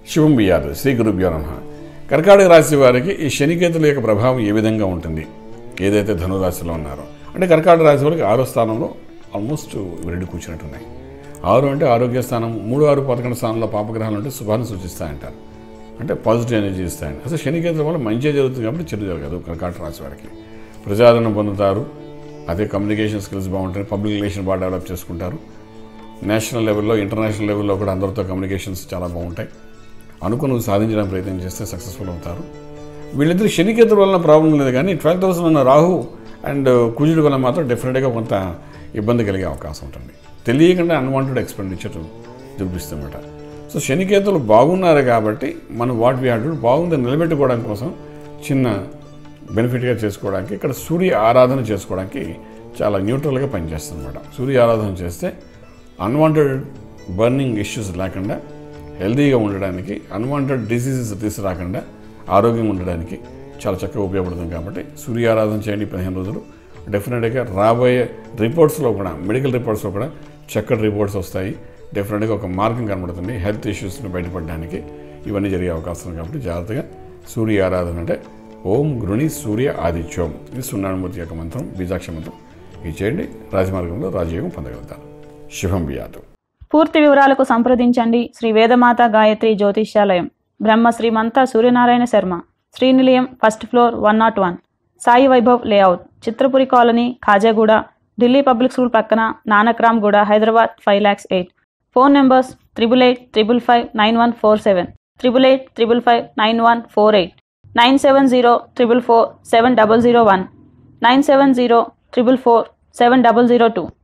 శుభం బియ్యాదు శ్రీ గురుభ్యో నమ కర్కాటక రాశి వారికి ఈ శనికేతుల యొక్క ప్రభావం ఏ విధంగా ఉంటుంది ఏదైతే ధనురాశిలో ఉన్నారో అంటే కర్కాటక రాశి వారికి ఆరో స్థానంలో ఆల్మోస్ట్ రెండు కూర్చున్నట్టున్నాయి ఆరు అంటే ఆరోగ్య స్థానం మూడు ఆరు పదకొండు స్థానంలో పాపగ్రహాలు అంటే శుభాన్ని సూచిస్తాయంటారు అంటే పాజిటివ్ ఎనర్జీ ఇస్తాయండి అసలు శనికేతుల వల్ల మంచిగా జరుగుతుంది కాబట్టి చెడు జరగదు కర్కాటక రాశి వారికి ప్రజాదరణ పొందుతారు అదే కమ్యూనికేషన్ స్కిల్స్ బాగుంటాయి పబ్లిక్ రిలేషన్ బాగా డెవలప్ చేసుకుంటారు నేషనల్ లెవెల్లో ఇంటర్నేషనల్ లెవెల్లో కూడా అందరితో కమ్యూనికేషన్స్ చాలా బాగుంటాయి అనుకున్నది సాధించడానికి ప్రయత్నం చేస్తే సక్సెస్ఫుల్ అవుతారు వీళ్ళిద్దరు శనికేతుల వలన ప్రాబ్లం లేదు కానీ ట్వెల్త్ హౌస్లో ఉన్న రాహు అండ్ కుజుడు వల్ల మాత్రం డెఫినెట్గా కొంత ఇబ్బంది కలిగే అవకాశం ఉంటుంది తెలియకుండా అన్వాంటెడ్ ఎక్స్పెండిచర్ చూపిస్తుందన్నమాట సో శనికేతులు బాగున్నారు కాబట్టి మనం వాట్ వీ హాడ్ బాగుందని నిలబెట్టుకోవడం కోసం చిన్న బెనిఫిట్గా చేసుకోవడానికి ఇక్కడ సూర్య ఆరాధన చేసుకోవడానికి చాలా న్యూట్రల్గా పనిచేస్తుంది అనమాట సూర్య ఆరాధన చేస్తే అన్వాంటెడ్ బర్నింగ్ ఇష్యూస్ లేకుండా హెల్తీగా ఉండడానికి అన్వాంటెడ్ డిసీజెస్ తీసుకురాకుండా ఆరోగ్యంగా ఉండడానికి చాలా చక్కగా ఉపయోగపడుతుంది కాబట్టి సూర్య ఆరాధన చేయండి పదిహేను రోజులు డెఫినెట్గా రాబోయే రిపోర్ట్స్లో కూడా మెడికల్ రిపోర్ట్స్లో కూడా చక్కటి రిపోర్ట్స్ వస్తాయి డెఫినెట్గా ఒక మార్గం కనబడుతుంది హెల్త్ ఇష్యూస్ని బయటపడడానికి ఇవన్నీ జరిగే అవకాశం ఉంది కాబట్టి జాగ్రత్తగా సూర్య ఆరాధన అంటే ఓం గృణి సూర్య ఆదిత్యోం ఇది సున్నానుమూర్తి యొక్క మంత్రం బీజాక్ష మంత్రం ఇది చేయండి రాజమార్గంలో రాజయోగం పొందగలుగుతారు శుభం బియాదు పూర్తి వివరాలకు సంప్రదించండి శ్రీ వేదమాత గాయత్రి జ్యోతిష్యాలయం Brahma Shrimanta Suryanarayana Sharma Srinilayam first floor one nought one Sai Vaibhav layout Chitrapuri colony Khajaguda Delhi public school పక్కన Nanakramguda Hyderabad five lakhs eight phone numbers triple eight triple five nine one four seven triple eight triple five nine one four eight nine seven zero triple four seven double zero one nine seven zero triple four seven double zero two